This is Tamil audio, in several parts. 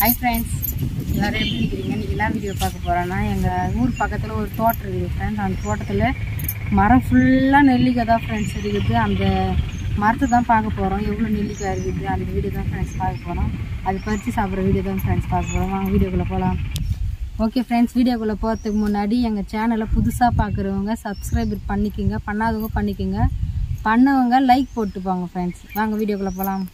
ஹாய் ஃப்ரெண்ட்ஸ் எல்லோரும் எப்படி இருக்கிறீங்க இன்றைக்கி என்ன வீடியோ பார்க்க போகிறோன்னா எங்கள் ஊர் பக்கத்தில் ஒரு தோட்டம் இருக்குது ஃப்ரெண்ட்ஸ் அந்த தோட்டத்தில் மரம் ஃபுல்லாக நெல்லிக்காய் தான் ஃப்ரெண்ட்ஸ் இருக்குது அந்த மரத்தை தான் பார்க்க போகிறோம் எவ்வளோ நெல்லிக்காய் இருக்குது அந்த வீடியோ தான் ஃப்ரெண்ட்ஸ் பார்க்க போகிறோம் அது பறித்து சாப்பிட்ற வீடியோ தான் ஃப்ரெண்ட்ஸ் பார்க்க போகிறோம் வாங்க வீடியோக்குள்ளே போகலாம் ஓகே ஃப்ரெண்ட்ஸ் வீடியோக்குள்ளே போகிறதுக்கு முன்னாடி எங்கள் சேனலை புதுசாக பார்க்குறவங்க சப்ஸ்கிரைப் பண்ணிக்கோங்க பண்ணாதவங்க பண்ணிக்கோங்க பண்ணவங்க லைக் போட்டு போங்க ஃப்ரெண்ட்ஸ் வாங்க வீடியோக்குள்ளே போகலாம்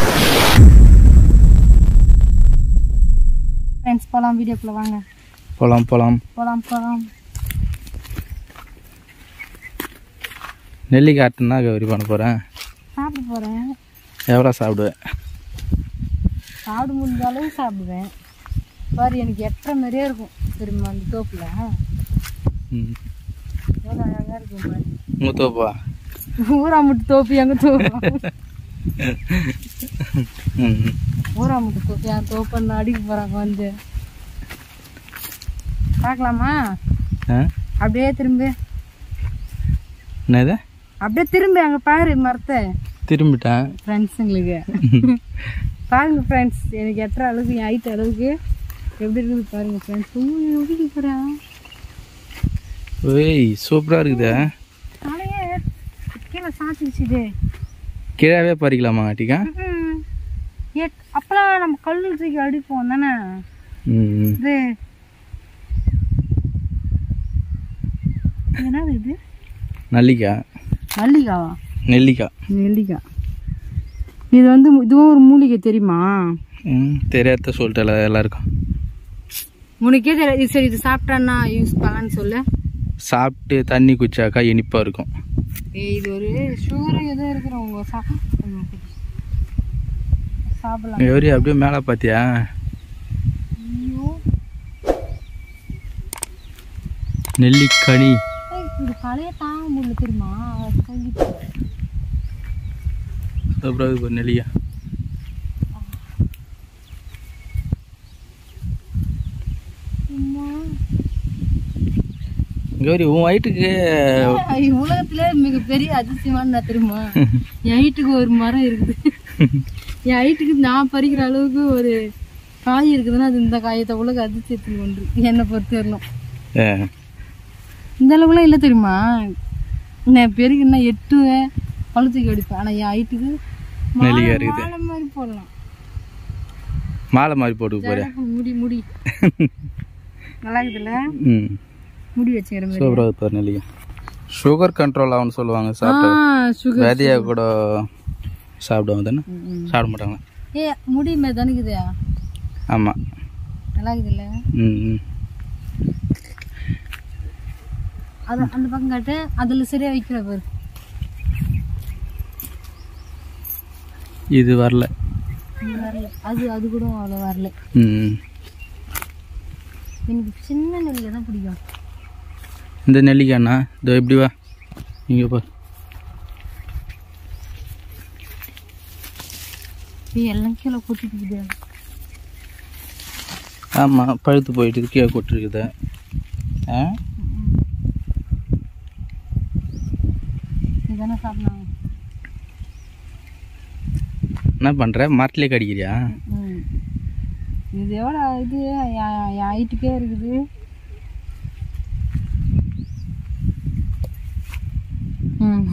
ஃப்ரெண்ட்ஸ் போகலாம் வீடியோக்குள்ளே வாங்க போகலாம் போகலாம் போகலாம் போகலாம் நெல்லிக்காய் ஆட்டுனா கௌரி பண்ண போகிறேன் சாப்பிட போகிறேன் எவ்வளோ சாப்பிடுவேன் சாப்பிட முடிஞ்ச அளவு சாப்பிடுவேன் பாரு எனக்கு எட்டரை மாதிரியே இருக்கும் திரும்ப அந்த தோப்பில் ம் எவ்வளோ அழகாக இருக்கும் பாரு உங்கள் தோப்பா ஊராமுட்டு தோப்பு எங்கள் தோப்பு ம் ஊராமுட்டு தோப்பு என் தோப்புன்னு அடிக்க போகிறாங்க வந்து பார்க்கலாமா ஆ அப்படியே திரும்ப என்னது அப்படியே திரும்ப அங்கே பாரு மரத்தை திரும்பிட்டேன் ஃப்ரெண்ட்ஸுங்களுக்கு பாருங்க ஃப்ரெண்ட்ஸ் எனக்கு எட்டுற அளவுக்கு என் ஹைட் அளவுக்கு எப்படி இருக்குது பாருங்க ஃப்ரெண்ட்ஸ் எப்படி போகிறேன் ஓய் சூப்பராக இருக்குதே தலையே கீழே சாத்திடுச்சுது கீழாவே பறிக்கலாமா ஆட்டிக்கா எட் அப்போலாம் நம்ம கல்லு தூக்கி அடிப்போம் தானே ம் ம். இது இது என்னது இது நல்லிக்காய் மல்லிகாவா நெல்லிக்காய் நெல்லிக்காய் இது வந்து இதுவும் ஒரு மூலிகை தெரியுமா ம் தெரியாத சொல்லிட்டல எல்லாருக்கும் உனக்கே தெரியாது இது சரி இது சாப்பிட்டான்னா யூஸ் பண்ணலான்னு சொல்லு சாப்பிட்டு தண்ணி குச்சாக்கா இனிப்பாக இருக்கும் ஏய், இது ஒரு சுகர் எதோ இருக்கிறவங்க சா சாப்பிடலாம் கௌரி அப்படியே மேலே பார்த்தியா ஐயோ நெல்லிக்கனி ஏய், இந்த கலையை தாங்க முடியல தெரியுமா அது தங்கிட்டு. சூப்பராக இருக்கு ஒரு நெல்லிக்காய் அம்மா. கௌரி உன் ஹைட்டுக்கு ஐய், உலகத்திலே மிகப்பெரிய அதிசயமான நான் தெரியுமா என் ஹைட்டுக்கு ஒரு மரம் இருக்குது என் ஹைட்டுக்கு நான் பறிக்கிற அளவுக்கு ஒரு காய் இருக்குதுன்னா அது இந்த காயத்தை உலக அதிசயத்தில் ஒன்று என்னை பொறுத்த வரலாம் ஏ, இந்த அளவுக்குலாம் இல்லை தெரியுமா நான் பெருகுன்னா எட்டுவேன் பழுத்துக்கு அடிப்பேன் ஆனால் என் ஹைட்டுக்கு நெல்லிக்காய் இருக்குது மாலை மாதிரி போடலாம் மாலை மாதிரி போட்டு போறியா முடி முடி நல்லா இருக்குதுல்ல ம் முடி வச்சுக்கிற மாதிரி சூப்பராக இருப்பார் நெல்லிக்காய் சுகர் கண்ட்ரோல் ஆகும்னு சொல்லுவாங்க ஆ சாப்பிட்டு சுகர் விதையா கூட சாப்பிடுவாங்க தானே சாப்பிட மாட்டாங்களா ஏ முடி மாதிரி தானே இருக்குது ஆமாம் நல்லா இருக்குதுல்ல ம் ம் அது அந்த பக்கம் காட்டு அதில் சரியா வைக்கிற பாரு இது வரல இது வரல அது அது கூட அவ்வளோ வரல ம் எனக்கு சின்ன நெல்லில் தான் பிடிக்கும் இந்த நெல்லிக்காய்ண்ணா இதோ எப்படி வா இங்கே போ ஏய், எல்லாம் கீழே கொட்டிட்டு இருக்குது ஆமாம் பழுத்து போயிட்டு கீழே கொட்டிருக்குது ஆ இதுதானே சாப்பிடலாம் என்ன பண்ணுற மரத்துலேயே கடிக்கிறியா ம் இது எவ்வளோ இது என் என் ஹைட்டுக்கே இருக்குது ம்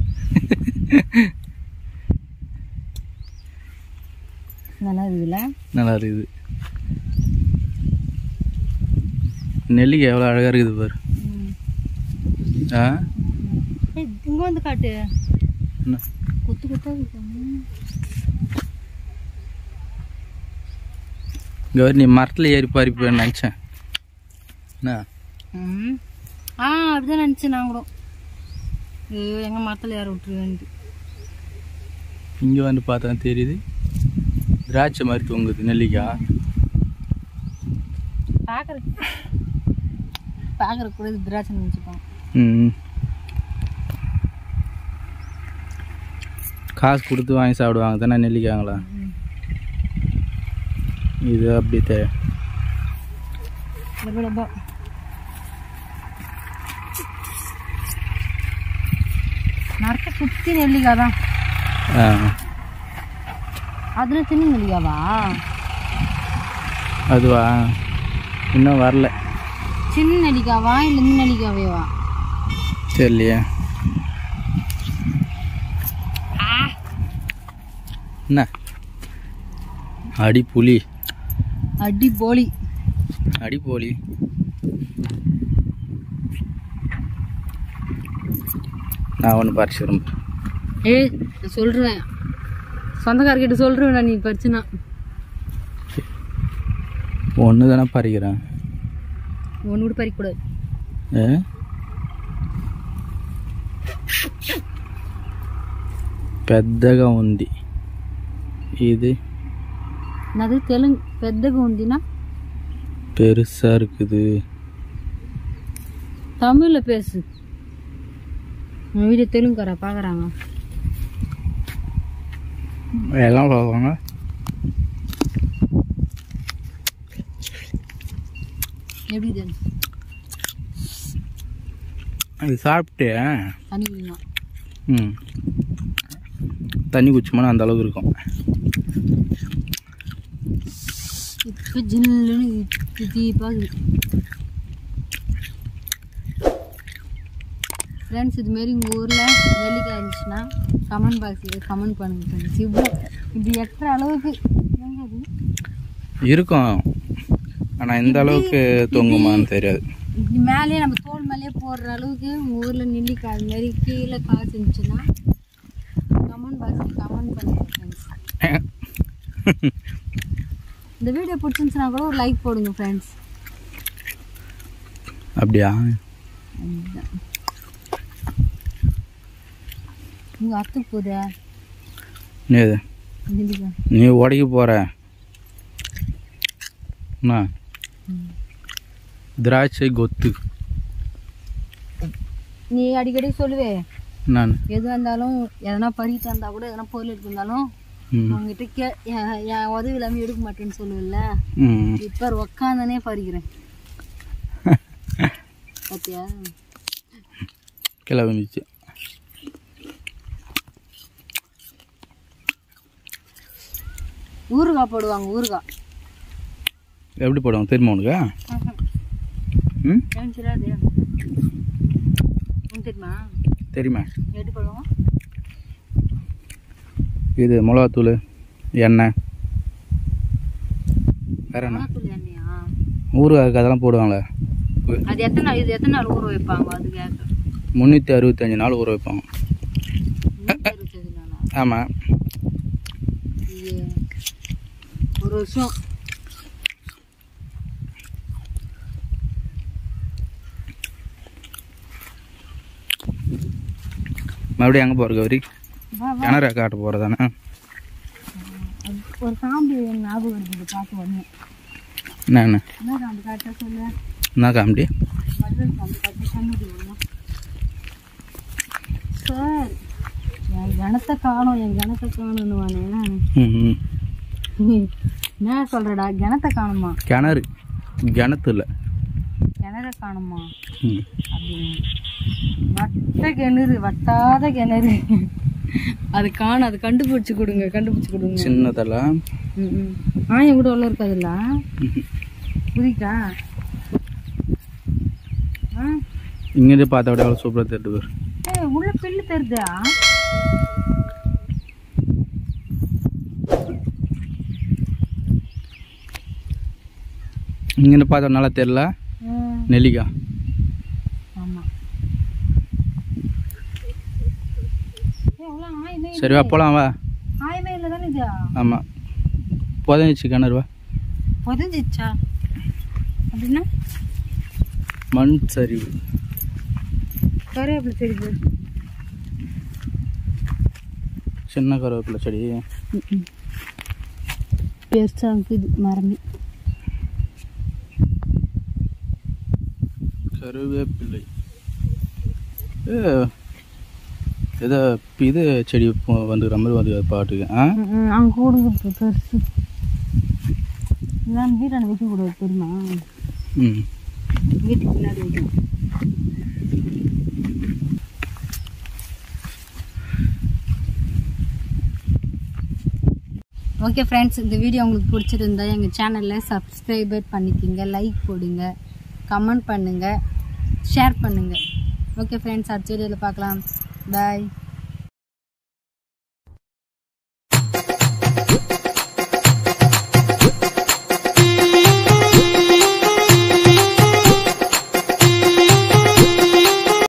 நல்லா இருக்குதுல்ல நல்லா இருக்குது நெல்லிக்காய் எவ்வளோ அழகாக இருக்குது பாரு ம் ஆ ஏய் இங்கே வந்து காட்டு என்ன கொத்து கொத்தா இருக்கு ம். கௌரி நீ மரத்தில் ஏறி பறிப்பேன்னு நினச்சேன் என்ன ம் ஆ அப்படிதான் நினச்சேன் நான் கூட ஐயோ எங்கள் மரத்தில் ஏற விட்டுருவேன்ட்டு இங்கே வந்து பார்த்தா தெரியுது திராட்சை மாதிரி தொங்குது நெல்லிக்காய் பார்க்குற பார்க்குற கூட இது திராட்சை நினச்சிப்பான் ம் காசு கொடுத்து வாங்கி சாப்பிடுவாங்க தானே நெல்லிக்காய்ங்களா இது அப்படி தே ரொம்ப ரொம்ப மரத்தை சுற்றி நெல்லிக்காய் தான் ஆ அதில் சின்ன நெல்லிக்காவா அதுவா இன்னும் வரல சின்ன நெல்லிக்காவா இல்லை இந்த நெல்லிக்காவேவா தெரியலையே என்ன அடி புலி அடி போலி அடி போலி நான் ஒன்று பறிச்சு ரொம்ப ஏய் நான் சொல்கிறேன் சொந்தக்காரர்கிட்ட சொல்கிறேன் நான் நீ பறிச்சுனா ஒன்று தானே பறிக்கிறேன் ஒன்று கூட பறிக்கக்கூடாது ఏ పెద్దగా ఉంది ఇది அது தெலுங்கு பெத்தగా ఉందినా பெருசா இருக்குது தமிழில் பேசு உன் வீடியோ தெலுங்குக்காரா பார்க்குறாங்க எல்லாம் பார்ப்பாங்க எப்படி இது இது சாப்பிட்டு தனி வீணா ம் தண்ணி குடிச்சோம்னா அந்த அளவுக்கு இருக்கும் இப்போ ஜில்லுன்னு தீப்பாக ஃப்ரெண்ட்ஸ் இதுமாரி உங்கள் ஊரில் நெல்லிக்காய் இருந்துச்சுன்னா கமெண்ட் பாக்ஸில் கமெண்ட் பண்ணுங்க ஃப்ரெண்ட்ஸ் இவ்வளோ இப்படி எட்டுற அளவுக்கு எங்க அது? இருக்கும் ஆனால் இந்த அளவுக்கு தொங்குமான்னு தெரியாது இப்படி மேலேயே நம்ம தோல் மேலேயே போடுற அளவுக்கு உங்கள் ஊரில் நெல்லிக்காய் அது மாதிரி கீழே காசு இருந்துச்சுன்னா கமெண்ட் பாக்ஸில் கமெண்ட் பண்ணுங்க ஃப்ரெண்ட்ஸ் இந்த வீடியோ பிடிச்சிருந்துச்சுன்னா கூட ஒரு லைக் போடுங்க ஃப்ரெண்ட்ஸ் அப்படியா உங்கள் அத்தை போதா நீ இது நெல்லிக்காய் நீ உடைக்க போகிற என்ன திராட்சை கொத்து நீ அடிக்கடி சொல்லுவே நான் எது இருந்தாலும் எதனா பறித்து வந்தா கூட எதனா பொருள் எடுத்திருந்தாலும் ம் அவங்ககிட்ட கே என் என் உதவி இல்லாமல் எடுக்க மாட்டேன்னு சொல்லுவில்ல ம் இப்போ உக்காந்தானே பறிக்கிறேன் பாத்தியா கீழே வந்துச்சு ஊறுகாய் போடுவாங்க ஊறுகாய் எப்படி போடுவாங்க தெரியுமா உனக்கு ம் எனக்கு தெரியாது உனக்கு தெரியுமா தெரியுமா எப்படி போடுவாங்க இது மிளகாத்தூள் எண்ணெய் வேற என்ன மிளகாத்தூள் எண்ணெயா ஊறுகாய்க்கு அதெல்லாம் போடுவாங்களே அது எத்தனை நாள் இது எத்தனை நாள் ஊற வைப்பாங்க அது கேட்க முந்நூற்றி அறுபத்தஞ்சு நாள் ஊற வைப்பாங்க இருபத்தஞ்சு நாளா ஆமாம் இது ஒரு வருஷம் மறுபடியும் எங்கே போகிற கௌரி வா வா கிணறு காட்ட போகிறதானே அது ஒரு காம்பு ஞாபகம் இருக்குது பார்த்து ஒன்று என்ன என்ன என்ன காம்பு கரெக்டாக சொல்லு என்ன காமெடி வடிவேல் காம்பு கரெக்டாக கண்ணுக்கு ஒன்று சார் என் கணத்தை காணும் என் கணத்தை காணுன்னு ம் ம் என்ன சொல்கிறடா கிணத்தை காணுமா கிணறு கிணத்து இல்லை கிணற காணுமா ம் அப்படின்னு வட்ட கிணறு வட்டாத கிணறு அது காணும் அது கண்டுபிடிச்சி கொடுங்க கண்டுபிடிச்சி கொடுங்க சின்னதெல்லாம் ம் ம் ஆயம் கூட உள்ள இருக்காதுல்ல புரிக்கா ஆ இங்கேருந்து பார்த்தா விட அவ்வளோ சூப்பராக தெரியுது பாரு ஏய் உள்ள பில்லு தெரியுதா இங்கேருந்து பார்த்தா நல்லா தெரில ம் நெல்லிக்காய் ஆமாம் ஏய் உள்ள ஆயமே சரி வா போகலாம் வா ஆயமே இல்லை தானே இது ஆமாம் புதஞ்சிச்சு கிணறு வா புதஞ்சிச்சா அப்படின்னா மண் சரிவு கருவேப்பிலை செடி போடு சின்ன கருவேப்பிலை செடி பெருசாக இருக்குது மரமே கருவேப்பிலை ஏ ஏதோ இது செடி போ- வந்துக்கிற மாதிரி வந்து பாட்டுக்கு ஆ அங்கே கூடுது இப்போ பெருசு இதெல்லாம் வீட்டாண்ட வைக்கக்கூடாது தெரியுமா ம் வீட்டுக்கு பின்னாடி வைக்கணும் ஓகே ஃப்ரெண்ட்ஸ் இந்த வீடியோ உங்களுக்கு பிடிச்சிருந்தா எங்கள் சேனலில் சப்ஸ்கிரைபர் பண்ணிக்கிங்க லைக் போடுங்க கமெண்ட் பண்ணுங்கள் ஷேர் பண்ணுங்கள் ஓகே ஃப்ரெண்ட்ஸ் அடுத்த வீடியோவில் பார்க்கலாம் பாய்